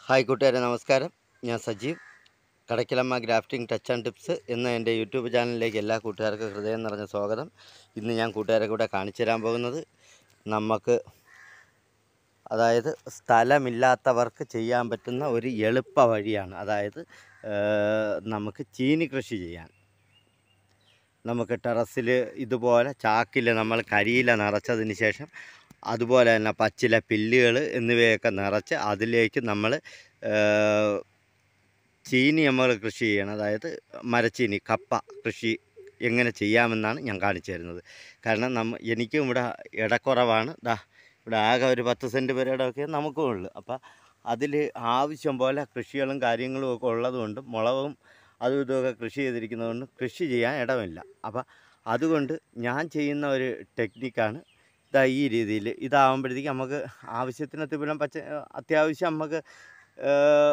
hi കൂട്ടുകാരെ നമസ്കാരം ഞാൻ Sajeev Kadakkilamma grafting touch and tips എന്ന എൻ്റെ യൂട്യൂബ് ചാനലിലേക്ക് എല്ലാ കൂട്ടുകാർക്കും ഹൃദയം നിറഞ്ഞ സ്വാഗതം ഇന്ന് ഞാൻ കൂട്ടുകാരെ കൂടെ കാണിച്ചു തരാൻ പോകുന്നത് നമുക്ക് അതായത് സ്ഥലമില്ലാത്തവർക്ക് ചെയ്യാൻ പറ്റുന്ന ഒരു എളുപ്പ വഴിയാണ് അതായത് ഏഹ്, നമുക്ക് ചീനി കൃഷി ചെയ്യാൻ നമുക്ക് ടെറസിൽ ഇതുപോലെ ചാക്കിൽ നമ്മൾ കരിയില നിറച്ചതിന് ശേഷം അതുപോലെ തന്നെ പച്ചില പില്ലുകൾ എന്നിവയൊക്കെ നിറച്ച് അതിലേക്ക് നമ്മൾ ചീനി നമ്മൾ കൃഷി ചെയ്യണം അതായത് മരച്ചീനി കപ്പ കൃഷി എങ്ങനെ ചെയ്യാമെന്നാണ് ഞാൻ കാണിച്ചു തരുന്നത് കാരണം നമ്മ എനിക്കും ഇവിടെ ഇടക്കുറവാണ് ദാ ഇവിടെ ആകെ ഒരു പത്ത് സെൻറ്റ് പേരുടെയൊക്കെ നമുക്കും ഉള്ളു അപ്പോൾ അതിൽ ആവശ്യം പോലെ കൃഷികളും കാര്യങ്ങളും ഒക്കെ ഉള്ളതുകൊണ്ട് മുളകും അതും ഇതുമൊക്കെ കൃഷി ചെയ്തിരിക്കുന്നതുകൊണ്ട് കൃഷി ചെയ്യാൻ ഇടമില്ല അപ്പോൾ അതുകൊണ്ട് ഞാൻ ചെയ്യുന്ന ഒരു ടെക്നിക്കാണ് ഇതാ ഈ രീതിയിൽ ഇതാകുമ്പോഴത്തേക്ക് നമുക്ക് ആവശ്യത്തിന് തിപ്പിലം പച്ച അത്യാവശ്യം നമുക്ക് ഏഹ്,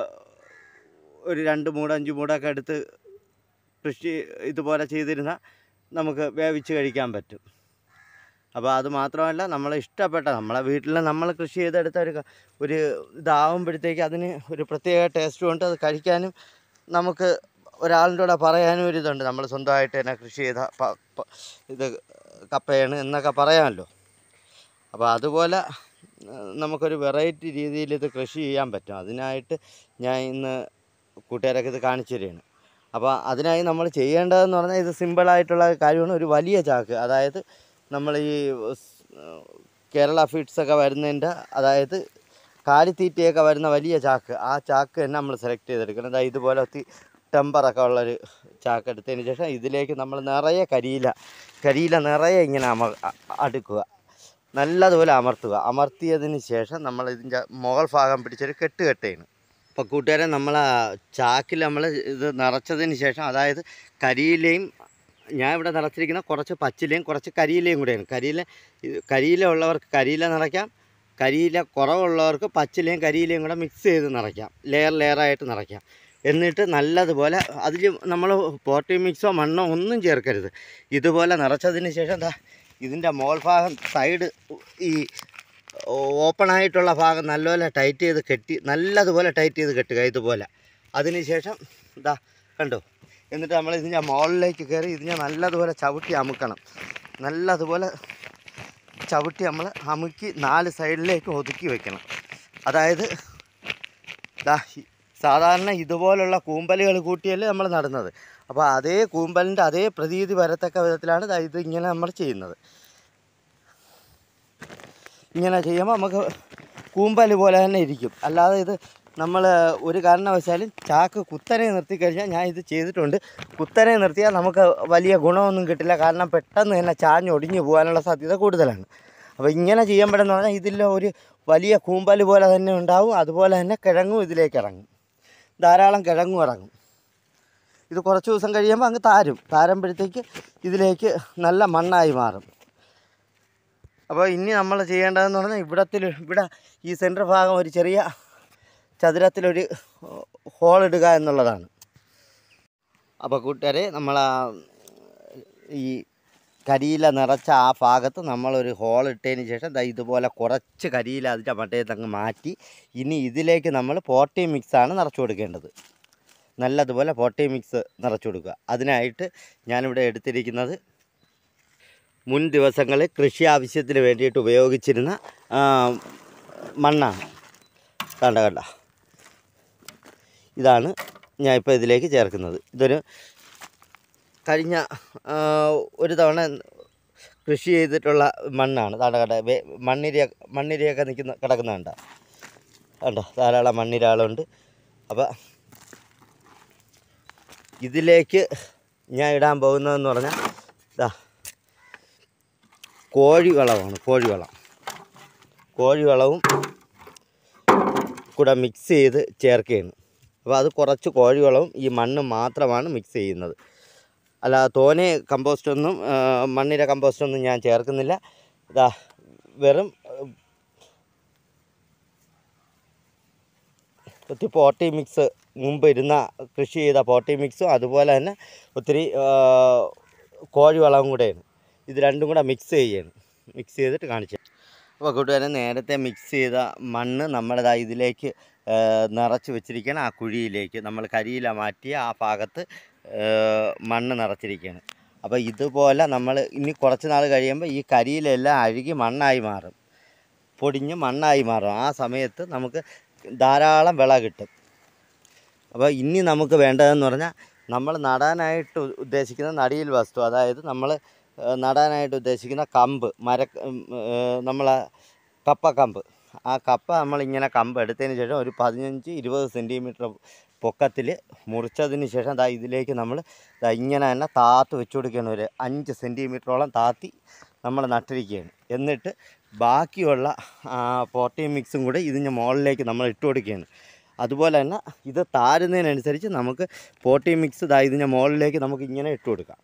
ഒരു രണ്ട് മൂട് അഞ്ച് മൂടൊക്കെ എടുത്ത് കൃഷി ഇതുപോലെ ചെയ്തിരുന്നാൽ നമുക്ക് വേവിച്ച് കഴിക്കാൻ പറ്റും അപ്പോൾ അത് മാത്രമല്ല നമ്മളെ ഇഷ്ടപ്പെട്ട നമ്മളെ വീട്ടിൽ നമ്മൾ കൃഷി ചെയ്തെടുത്ത ഒരു ക- ഒരു ഇതാവുമ്പോഴത്തേക്ക് അതിന് ഒരു പ്രത്യേക ടേസ്റ്റും ഉണ്ട് അത് കഴിക്കാനും നമുക്ക് ഒരാളിൻ്റെ കൂടെ പറയാനും ഒരു ഇതുണ്ട് നമ്മൾ സ്വന്തമായിട്ട് തന്നെ കൃഷി ചെയ്ത പ- പ- ഇത് കപ്പയാണ് എന്നൊക്കെ പറയാമല്ലോ അപ്പോൾ അതുപോലെ ഏഹ്, നമുക്കൊരു വെറൈറ്റി രീതിയിൽ ഇത് കൃഷി ചെയ്യാൻ പറ്റും അതിനായിട്ട് ഞാൻ ഇന്ന് കൂട്ടുകാരൊക്കെ ഇത് കാണിച്ചു തരികയാണ് അപ്പോൾ അതിനായി നമ്മൾ ചെയ്യേണ്ടതെന്ന് പറഞ്ഞാൽ ഇത് സിമ്പിളായിട്ടുള്ള കാര്യമാണ് ഒരു വലിയ ചാക്ക് അതായത് നമ്മൾ ഈ സ്- കേരള ഫീഡ്സ് ഒക്കെ വരുന്നതിൻ്റെ അതായത് കാലിത്തീറ്റയൊക്കെ വരുന്ന വലിയ ചാക്ക് ആ ചാക്ക് തന്നെ നമ്മൾ സെലക്ട് ചെയ്തെടുക്കണം അതായത് ഇതുപോലെ ഒത്തി ടെമ്പറൊക്കെ ഉള്ളൊരു ചാക്ക് എടുത്തതിന് ശേഷം ഇതിലേക്ക് നമ്മൾ നിറയെ കരിയില കരിയില നിറയെ ഇങ്ങനെ അമ അ- അടുക്കുക നല്ലതുപോലെ അമർത്തുക അമർത്തിയതിന് ശേഷം നമ്മൾ ഇതിൻ്റെ മുകൾ ഭാഗം പിടിച്ചൊരു കെട്ട് കെട്ടയാണ് അപ്പോൾ കൂട്ടുകാരെ നമ്മൾ ആ ചാക്കിൽ നമ്മൾ ഇത് നിറച്ചതിന് ശേഷം അതായത് കരിയിലയും ഞാൻ ഇവിടെ നിറച്ചിരിക്കുന്ന കുറച്ച് പച്ചിലയും കുറച്ച് കരിയിലയും കൂടെയാണ് കരിയില ഇത് കരിയില ഉള്ളവർക്ക് കരിയില നിറയ്ക്കാം കരിയില കുറവുള്ളവർക്ക് പച്ചിലയും കരിയിലയും കൂടെ മിക്സ് ചെയ്ത് നിറയ്ക്കാം ലെയർ ലെയറായിട്ട് നിറയ്ക്കാം എന്നിട്ട് നല്ലതുപോലെ അതിൽ നമ്മൾ പോട്ടി മിക്സോ മണ്ണോ ഒന്നും ചേർക്കരുത് ഇതുപോലെ നിറച്ചതിന് ശേഷം ദാ ഇതിൻ്റെ മോൾ ഭാഗം സൈഡ് ഈ ഓപ്പൺ ആയിട്ടുള്ള ഭാഗം നല്ലപോലെ ടൈറ്റ് ചെയ്ത് കെട്ടി നല്ലതുപോലെ ടൈറ്റ് ചെയ്ത് കെട്ടുക ഇതുപോലെ അതിനുശേഷം ഇതാ കണ്ടോ എന്നിട്ട് നമ്മൾ ഇതിൻ്റെ മുകളിലേക്ക് കയറി ഇതിനെ നല്ലതുപോലെ ചവിട്ടി അമുക്കണം നല്ലതുപോലെ ചവിട്ടി നമ്മൾ അമുക്കി നാല് സൈഡിലേക്ക് ഒതുക്കി വെക്കണം അതായത് ദാ ഈ- സാധാരണ ഇതുപോലുള്ള കൂമ്പലുകൾ കൂട്ടിയല്ലേ നമ്മൾ നടുന്നത് അപ്പോൾ അതേ കൂമ്പലിൻ്റെ അതേ പ്രതീതി വരത്തക്ക വിധത്തിലാണ് ദാ ഇത് ഇങ്ങനെ നമ്മൾ ചെയ്യുന്നത് ഇങ്ങനെ ചെയ്യുമ്പോൾ നമുക്ക് കൂമ്പൽ പോലെ തന്നെ ഇരിക്കും അല്ലാതെ ഇത് നമ്മൾ ഒരു കാരണവശാലും ചാക്ക് കുത്തനെ നിർത്തി കഴിഞ്ഞാൽ ഞാൻ ഇത് ചെയ്തിട്ടുണ്ട് കുത്തനെ നിർത്തിയാൽ നമുക്ക് വലിയ ഗുണമൊന്നും കിട്ടില്ല കാരണം പെട്ടെന്ന് തന്നെ ചാഞ്ഞൊടിഞ്ഞു പോകാനുള്ള സാധ്യത കൂടുതലാണ് അപ്പോൾ ഇങ്ങനെ ചെയ്യുമ്പോഴെന്ന് പറഞ്ഞാൽ ഇതിൽ ഒരു വലിയ കൂമ്പൽ പോലെ തന്നെ ഉണ്ടാവും അതുപോലെ തന്നെ കിഴങ്ങും ഇതിലേക്ക് ഇറങ്ങും ധാരാളം കിഴങ്ങും ഇറങ്ങും ഇത് കുറച്ച് ദിവസം കഴിയുമ്പോൾ അങ്ങ് താരും താരുമ്പോഴത്തേക്ക് ഇതിലേക്ക് നല്ല മണ്ണായി മാറും അപ്പോൾ ഇനി നമ്മൾ ചെയ്യേണ്ടതെന്ന് പറഞ്ഞാൽ ഇവിടത്തിൽ ഇവിടെ ഈ സെൻറ്റർ ഭാഗം ഒരു ചെറിയ ചതുരത്തിലൊരു ഹോൾ ഇടുക എന്നുള്ളതാണ് അപ്പോൾ കൂട്ടുകാരെ നമ്മൾ ആ ഈ കരിയില നിറച്ച ആ ഭാഗത്ത് നമ്മളൊരു ഹോൾ ഇട്ടതിന് ശേഷം ദാ ഇതുപോലെ കുറച്ച് കരിയില അതിൻ്റെ മട്ടയത്ത് അങ്ങ് മാറ്റി ഇനി ഇതിലേക്ക് നമ്മൾ പോട്ടി മിക്സാണ് നിറച്ചു കൊടുക്കേണ്ടത് നല്ലതുപോലെ പോട്ടി മിക്സ് നിറച്ചു കൊടുക്കുക അതിനായിട്ട് ഞാനിവിടെ എടുത്തിരിക്കുന്നത് മുൻ ദിവസങ്ങളിൽ കൃഷി ആവശ്യത്തിന് വേണ്ടിയിട്ട് ഉപയോഗിച്ചിരുന്ന ആ, മണ്ണാണ് കണ്ട കണ്ട ഇതാണ് ഞാൻ ഇപ്പോൾ ഇതിലേക്ക് ചേർക്കുന്നത് ഇതൊരു കഴിഞ്ഞ ആ, ഒരു തവണ കൃഷി ചെയ്തിട്ടുള്ള മണ്ണാണ് താണ്ട കണ്ട വേ- മണ്ണിര മണ്ണിരയൊക്കെ നിൽക്കുന്ന കിടക്കുന്ന കണ്ട കണ്ടോ ധാരാളം മണ്ണിരകളുണ്ട് അപ്പോൾ ഇതിലേക്ക് ഞാൻ ഇടാൻ പോകുന്നതെന്ന് പറഞ്ഞാൽ ഇതാ കോഴിവളമാണ് കോഴിവളം കോഴിവളവും കൂടെ മിക്സ് ചെയ്ത് ചേർക്കുകയാണ് അപ്പോൾ അത് കുറച്ച് കോഴിവളവും ഈ മണ്ണ് മാത്രമാണ് മിക്സ് ചെയ്യുന്നത് അല്ല തോനെ കമ്പോസ്റ്റൊന്നും ആ, മണ്ണിര കമ്പോസ്റ്റൊന്നും ഞാൻ ചേർക്കുന്നില്ല ഇതാ വെറും ഒത്തിരി പോട്ടി മിക്സ് മുമ്പ് ഇരുന്ന കൃഷി ചെയ്ത പോട്ടി മിക്സും അതുപോലെ തന്നെ ഒത്തിരി ആ, കോഴിവളവും കൂടെയാണ് ഇത് രണ്ടും കൂടെ മിക്സ് ചെയ്യാണ് മിക്സ് ചെയ്തിട്ട് കാണിച്ചു അപ്പോൾ കൂട്ടുകാരെ നേരത്തെ മിക്സ് ചെയ്ത മണ്ണ് നമ്മളിതാ ഇതിലേക്ക് ആ, നിറച്ച് വെച്ചിരിക്കുകയാണ് ആ കുഴിയിലേക്ക് നമ്മൾ കരിയില മാറ്റിയ ആ ഭാഗത്ത് ആ, മണ്ണ് നിറച്ചിരിക്കുകയാണ് അപ്പോൾ ഇതുപോലെ നമ്മൾ ഇനി കുറച്ച് നാൾ കഴിയുമ്പോൾ ഈ കരിയിലെല്ലാം അഴുകി മണ്ണായി മാറും പൊടിഞ്ഞ് മണ്ണായി മാറും ആ സമയത്ത് നമുക്ക് ധാരാളം വിള കിട്ടും അപ്പോൾ ഇനി നമുക്ക് വേണ്ടതെന്ന് പറഞ്ഞാൽ നമ്മൾ നടാനായിട്ട് ഉ- ഉദ്ദേശിക്കുന്ന നടിയിൽ വസ്തു അതായത് നമ്മൾ നടാനായിട്ട് ഉദ്ദേശിക്കുന്ന കമ്പ് മര നമ്മളെ കപ്പ കമ്പ് ആ കപ്പ നമ്മളിങ്ങനെ കമ്പ് എടുത്തതിന് ശേഷം ഒരു പതിനഞ്ച് ഇരുപത് സെൻറ്റിമീറ്റർ പൊക്കത്തിൽ മുറിച്ചതിന് ശേഷം ദാ ഇതിലേക്ക് നമ്മൾ ദാ ഇങ്ങനെ തന്നെ താത്ത് വെച്ച് കൊടുക്കുകയാണ് ഒരു അഞ്ച് സെൻറ്റിമീറ്ററോളം താത്തി നമ്മൾ നട്ടിരിക്കുകയാണ് എന്നിട്ട് ബാക്കിയുള്ള പോട്ടിയം മിക്സും കൂടെ ഇതിൻ്റെ മുകളിലേക്ക് നമ്മൾ ഇട്ട് കൊടുക്കുകയാണ് അതുപോലെ തന്നെ ഇത് താരുന്നതിനനുസരിച്ച് നമുക്ക് പോട്ടിയം മിക്സ് ഇതാ ഇതിൻ്റെ മുകളിലേക്ക് നമുക്ക് ഇങ്ങനെ ഇട്ട് കൊടുക്കാം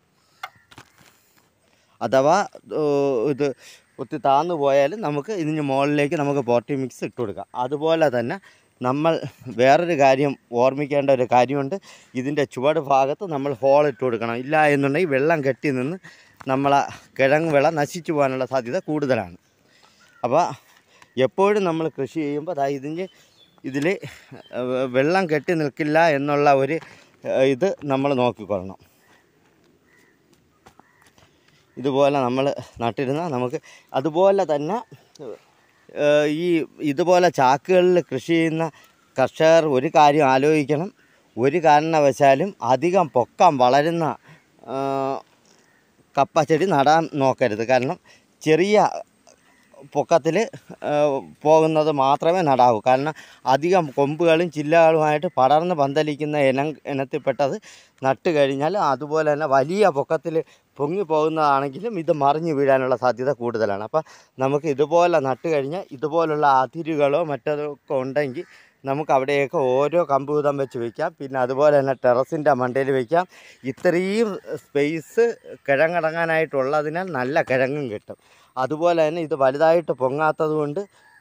അഥവാ ഏ, ഇത് ഒത്തി താന്നു പോയാലും നമുക്ക് ഇതിന് മുകളിലേക്ക് നമുക്ക് പോട്ടി മിക്സ് ഇട്ട് കൊടുക്കാം അതുപോലെ തന്നെ നമ്മൾ വേറൊരു കാര്യം ഓർമ്മിക്കേണ്ട ഒരു കാര്യമുണ്ട് ഇതിൻ്റെ ചുവട് ഭാഗത്ത് നമ്മൾ ഹോൾ ഇട്ട് കൊടുക്കണം ഇല്ല എന്നുണ്ടെങ്കിൽ വെള്ളം കെട്ടി നിന്ന് നമ്മളെ കിഴങ്ങ് വിള നശിച്ചു പോകാനുള്ള സാധ്യത കൂടുതലാണ് അപ്പോൾ എപ്പോഴും നമ്മൾ കൃഷി ചെയ്യുമ്പോൾ അതായത് ഇതിന് ഇതിൽ വെള്ളം കെട്ടി നിൽക്കില്ല എന്നുള്ള ഒരു ഏ, ഇത് നമ്മൾ നോക്കിക്കൊള്ളണം ഇതുപോലെ നമ്മൾ നട്ടിരുന്നാൽ നമുക്ക് അതുപോലെ തന്നെ ഏഹ്, ഈ ഇതുപോലെ ചാക്കുകളിൽ കൃഷി ചെയ്യുന്ന കർഷകർ ഒരു കാര്യം ആലോചിക്കണം ഒരു കാരണവശാലും അധികം പൊക്കം വളരുന്ന ഏഹ്, കപ്പ ചെടി നടാൻ നോക്കരുത് കാരണം ചെറിയ പൊക്കത്തിൽ പോകുന്നത് മാത്രമേ നടാവൂ കാരണം അധികം കൊമ്പുകളും ചില്ലകളുമായിട്ട് പടർന്ന് പന്തലിക്കുന്ന ഇനം ഇനത്തിൽപ്പെട്ടത് നട്ട് കഴിഞ്ഞാൽ അതുപോലെ തന്നെ വലിയ പൊക്കത്തിൽ പൊങ്ങി പോകുന്നതാണെങ്കിലും ഇത് മറിഞ്ഞു വീഴാനുള്ള സാധ്യത കൂടുതലാണ് അപ്പോൾ നമുക്ക് ഇതുപോലെ നട്ട് കഴിഞ്ഞാൽ ഇതുപോലുള്ള അതിരുകളോ മറ്റതൊക്കെ ഉണ്ടെങ്കിൽ നമുക്ക് അവിടെയൊക്കെ ഓരോ കമ്പ് വീതം വെച്ച് വയ്ക്കാം പിന്നെ അതുപോലെ തന്നെ ടെറസിൻ്റെ മണ്ടയിൽ വയ്ക്കാം ഇത്രയും സ്പേസ് കിഴങ്ങടങ്ങാനായിട്ടുള്ളതിനാൽ നല്ല കിഴങ്ങും കിട്ടും അതുപോലെ തന്നെ ഇത് വലുതായിട്ട് പൊങ്ങാത്തത് കൊണ്ട്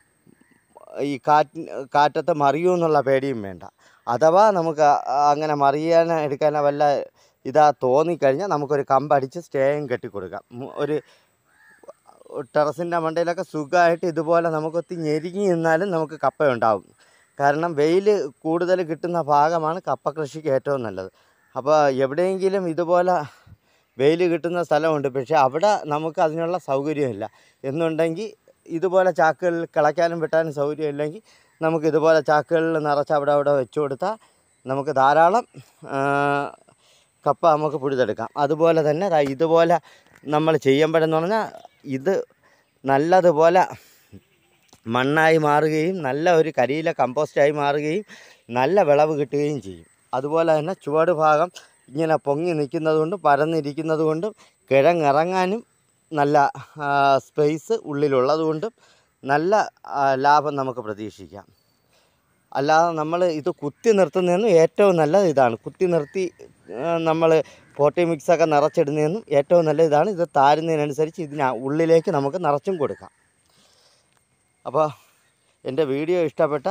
ഈ കാറ്റ് കാറ്റത്ത് മറിയൂ എന്നുള്ള പേടിയും വേണ്ട അഥവാ നമുക്ക് ആ- അങ്ങനെ മറിയാൻ എടുക്കാൻ വല്ല ഇതാ തോന്നിക്കഴിഞ്ഞാൽ നമുക്കൊരു കമ്പടിച്ച് സ്റ്റേയും കെട്ടിക്കൊടുക്കാം മു- ഒരു ടെറസിൻ്റെ മണ്ടയിലൊക്കെ സുഖമായിട്ട് ഇതുപോലെ നമുക്കൊത്തി ഞെരുങ്ങി നിന്നാലും നമുക്ക് കപ്പ ഉണ്ടാവും കാരണം വെയിൽ കൂടുതൽ കിട്ടുന്ന ഭാഗമാണ് കപ്പ കൃഷിക്ക് ഏറ്റവും നല്ലത് അപ്പോൾ എവിടെയെങ്കിലും ഇതുപോലെ വെയിൽ കിട്ടുന്ന സ്ഥലമുണ്ട് പക്ഷേ അവിടെ നമുക്ക് അതിനുള്ള സൗകര്യമില്ല എന്നുണ്ടെങ്കിൽ ഇതുപോലെ ചാക്കുകളിൽ കിളയ്ക്കാനും വെട്ടാനും സൗകര്യമില്ലെങ്കിൽ നമുക്ക് ഇതുപോലെ ചാക്കുകളിൽ നിറച്ച് അവിടെ അവിടെ വെച്ച് കൊടുത്താൽ നമുക്ക് ധാരാളം ആ, കപ്പ നമുക്ക് പിടിതെടുക്കാം അതുപോലെ തന്നെ ദാ ഇതുപോലെ നമ്മൾ ചെയ്യുമ്പോഴെന്ന് പറഞ്ഞാൽ ഇത് നല്ലതുപോലെ മണ്ണായി മാറുകയും നല്ല ഒരു കരിയില കമ്പോസ്റ്റായി മാറുകയും നല്ല വിളവ് കിട്ടുകയും ചെയ്യും അതുപോലെ തന്നെ ചുവട് ഭാഗം ഇങ്ങനെ പൊങ്ങി നിൽക്കുന്നത് കൊണ്ടും പരന്നിരിക്കുന്നത് കൊണ്ടും കിഴങ്ങിറങ്ങാനും നല്ല സ്പേസ് ഉള്ളിലുള്ളത് കൊണ്ടും നല്ല ആ, ലാഭം നമുക്ക് പ്രതീക്ഷിക്കാം അല്ലാതെ നമ്മൾ ഇത് കുത്തി നിർത്തുന്നതെന്നും ഏറ്റവും നല്ലത് ഇതാണ് കുത്തി നിർത്തി നമ്മൾ പോട്ടി മിക്സൊക്കെ നിറച്ചിടുന്നതെന്നും ഏറ്റവും നല്ല ഇതാണ് ഇത് താരുന്നതിനനുസരിച്ച് ഇതിന് ഉള്ളിലേക്ക് നമുക്ക് നിറച്ചും കൊടുക്കാം അപ്പോൾ എൻ്റെ വീഡിയോ ഇഷ്ടപ്പെട്ട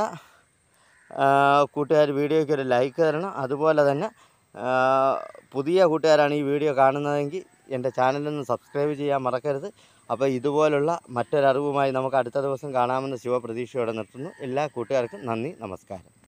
കൂട്ടുകാർ വീഡിയോയ്ക്ക് ഒരു ലൈക്ക് തരണം അതുപോലെ തന്നെ ആ, പുതിയ കൂട്ടുകാരാണ് ഈ വീഡിയോ കാണുന്നതെങ്കിൽ എൻ്റെ ചാനലൊന്ന് സബ്സ്ക്രൈബ് ചെയ്യാൻ മറക്കരുത് അപ്പോൾ ഇതുപോലുള്ള മറ്റൊരറിവുമായി നമുക്ക് അടുത്ത ദിവസം കാണാമെന്ന ശുഭപ്രതീക്ഷയോടെ നിർത്തുന്നു എല്ലാ കൂട്ടുകാർക്കും നന്ദി നമസ്കാരം